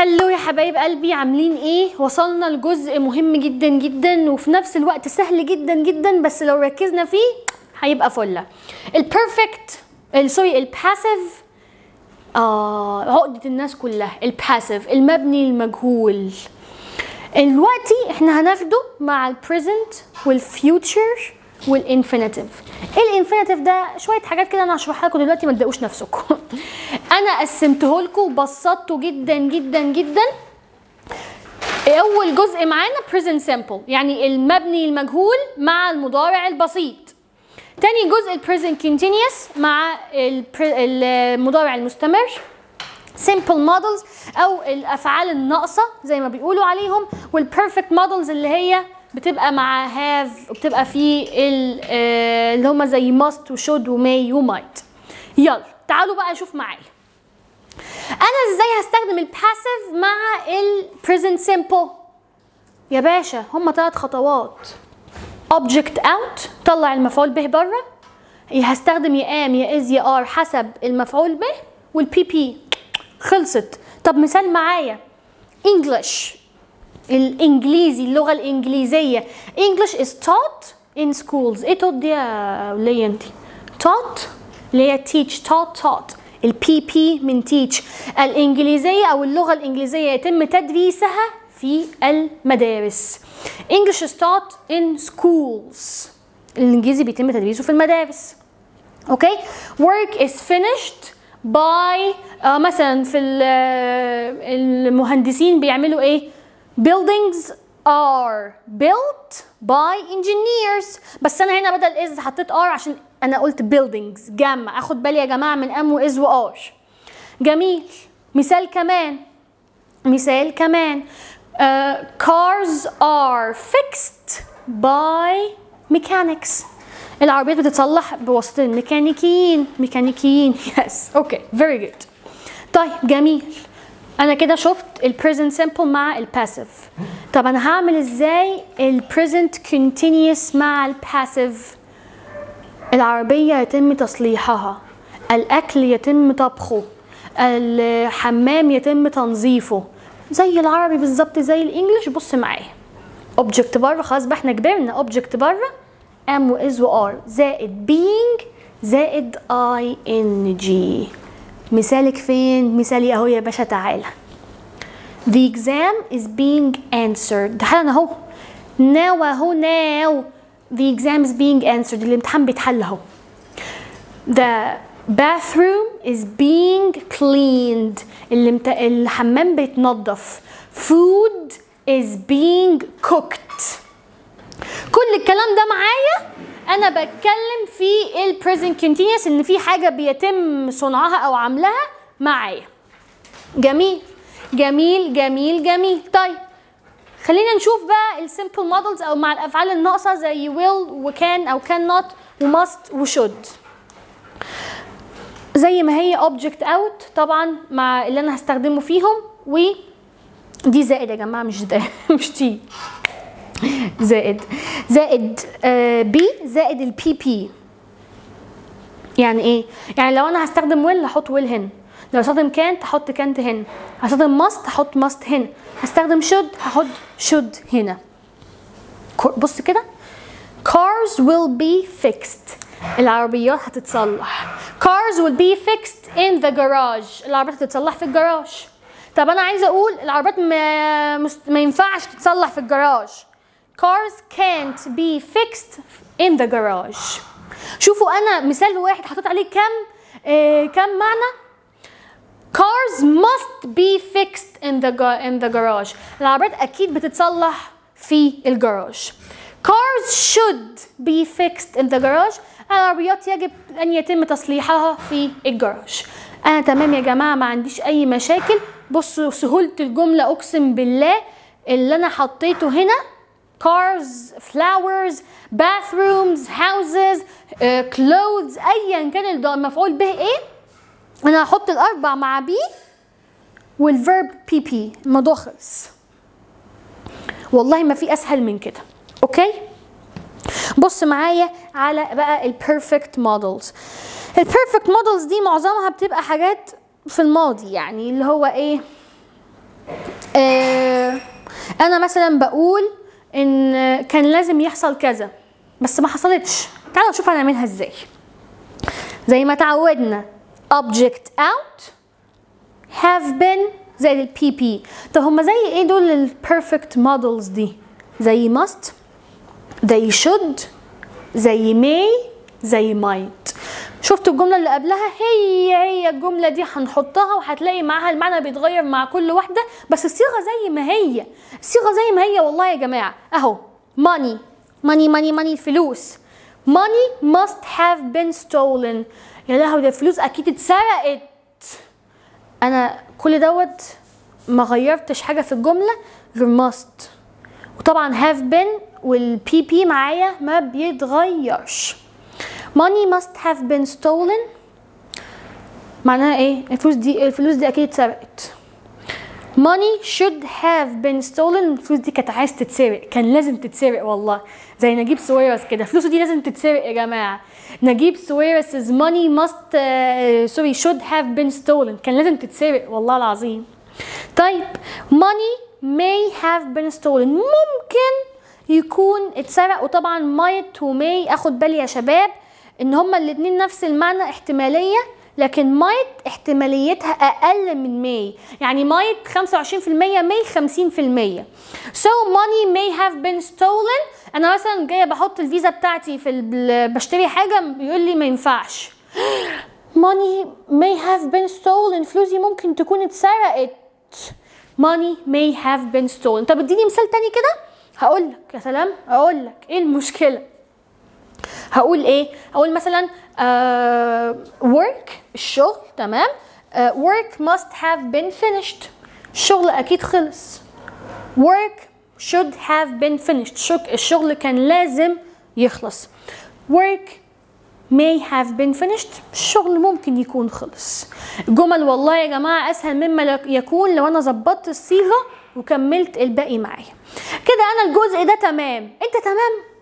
هلو يا حبايب قلبي عاملين ايه وصلنا لجزء مهم جدا جدا وفي نفس الوقت سهل جدا جدا بس لو ركزنا فيه هيبقى فله البيرفكت سوري الباسيف اه عقدة الناس كلها الباسيف المبني المجهول دلوقتي احنا هناخده مع البريزنت والفيوتشر والانفينيتيف ايه الانفينيتيف ده شويه حاجات كده انا هشرحها لكم دلوقتي ما تضايقوش نفسكم انا قسمته لكم وبسطته جدا جدا جدا اول جزء معانا present simple يعني المبني المجهول مع المضارع البسيط تاني جزء present continuous مع المضارع المستمر simple models او الافعال الناقصه زي ما بيقولوا عليهم والبيرفكت models اللي هي بتبقى مع have وبتبقى في اللي هم زي must وshould وmay وmight يلا تعالوا بقى نشوف معايا انا ازاي هستخدم الباسيف مع البريزنت سيمبل يا باشا هم ثلاث خطوات object out طلع المفعول به بره هستخدم يا ام يا از يا ار حسب المفعول به والبي بي خلصت طب مثال معايا English الانجليزي اللغه الانجليزيه English is taught in schools ايه taught دي يا وليه انت taught اللي هي teach taught taught البي بي من teach الانجليزيه او اللغه الانجليزيه يتم تدريسها في المدارس English is taught in schools الانجليزي بيتم تدريسه في المدارس اوكي work is finished by uh, مثلا في المهندسين بيعملوا ايه buildings are built by engineers بس انا هنا بدل is حطيت are عشان انا قلت buildings جمع اخد بالي يا جماعه من ام واز وار جميل مثال كمان مثال كمان uh, cars are fixed by mechanics العربيات بتتصلح بواسطه الميكانيكيين ميكانيكيين يس اوكي فيري جود طيب جميل انا كده شفت البريزنت سيمبل مع الباسيف طب انا هعمل ازاي البريزنت كونتينيوس مع الباسيف العربيه يتم تصليحها الاكل يتم طبخه الحمام يتم تنظيفه زي العربي بالظبط زي الانجليش بص معايا اوبجكت بره خلاص بقى احنا كبرنا اوبجكت بره ام واز وار زائد being زائد اي ان جي مثالك فين مثالي اهو يا باشا تعالى the exam is being answered حالا اهو now اهو now the exam is being answered الامتحان بيتحل اهو the bathroom is being cleaned الامت... الحمام بيتنظف food is being cooked كل الكلام ده معايا انا بتكلم في البريزنت كونتينيوس ان في حاجه بيتم صنعها او عملها معايا جميل جميل جميل جميل طيب خلينا نشوف بقى السيمبل مودلز او مع الافعال الناقصه زي will وكان او كان not وماست وشود زي ما هي object out طبعا مع اللي انا هستخدمه فيهم و دي زائد يا جماعه مش ده مش دي زائد زائد بي uh, زائد البي بي يعني ايه يعني لو انا هستخدم ويل هحط ويل هنا لو هستخدم كانت هحط كانت هنا هستخدم ماست هحط ماست هنا هستخدم شود هحط شود هنا بص كده cars will be fixed العربيات هتتصلح cars will be fixed in the garage العربيات هتتصلح في الجراج طب انا عايزه اقول العربيات ما, ما ينفعش تتصلح في الجراج cars can't be fixed in the garage شوفوا انا مثال واحد حطيت عليه كم آه كم معنى cars must be fixed in the in the garage العربيات اكيد بتتصلح في الجراج cars should be fixed in the garage العربيات يجب ان يتم تصليحها في الجراج انا تمام يا جماعه ما عنديش اي مشاكل بصوا سهوله الجمله اقسم بالله اللي انا حطيته هنا cars, flowers, bathrooms, houses, uh, clothes ايا كان المفعول به ايه انا هحط الاربع مع بي والفيرب بي بي الموضوع خلص والله ما في اسهل من كده اوكي بص معايا على بقى البيرفكت مودلز البيرفكت مودلز دي معظمها بتبقى حاجات في الماضي يعني اللي هو ايه انا مثلا بقول ان كان لازم يحصل كذا بس ما حصلتش تعالوا نشوف هنعملها ازاي زي ما تعودنا object out have been زائد ال PP طب هما زي ايه دول ال perfect models دي زي must زي should زي may زي might شفتوا الجملة اللي قبلها هي هي الجملة دي هنحطها وهتلاقي معاها المعنى بيتغير مع كل واحدة بس الصيغة زي ما هي الصيغة زي ما هي والله يا جماعة اهو money money money money فلوس money must have been stolen يا لهوي ده الفلوس اكيد اتسرقت انا كل دوت ما غيرتش حاجة في الجملة غير must وطبعا have been والبي بي معايا ما بيتغيرش money must have been stolen معناها ايه الفلوس دي الفلوس دي اكيد اتسرقت money should have been stolen الفلوس دي كانت عايز تتسرق كان لازم تتسرق والله زي نجيب سويرس كده فلوسه دي لازم تتسرق يا جماعه نجيب سويرس money must سوري uh, should have been stolen كان لازم تتسرق والله العظيم طيب money may have been stolen ممكن يكون اتسرق وطبعا might و may اخد بالي يا شباب ان هما الاتنين نفس المعنى احتماليه لكن مايت احتماليتها اقل من ماي يعني مايت 25% ماي 50% so money may have been stolen انا مثلا جايه بحط الفيزا بتاعتي في ال... بشتري حاجه بيقول لي ما ينفعش money may have been stolen فلوسي ممكن تكون اتسرقت money may have been stolen طب اديني مثال تاني كده هقول لك يا سلام اقول لك ايه المشكله هقول ايه هقول مثلا uh, work الشغل تمام uh, work must have been finished الشغل اكيد خلص work should have been finished الشغل كان لازم يخلص work may have been finished الشغل ممكن يكون خلص جمل والله يا جماعة أسهل مما يكون لو أنا ظبطت الصيغة وكملت الباقي معايا كده أنا الجزء ده تمام أنت تمام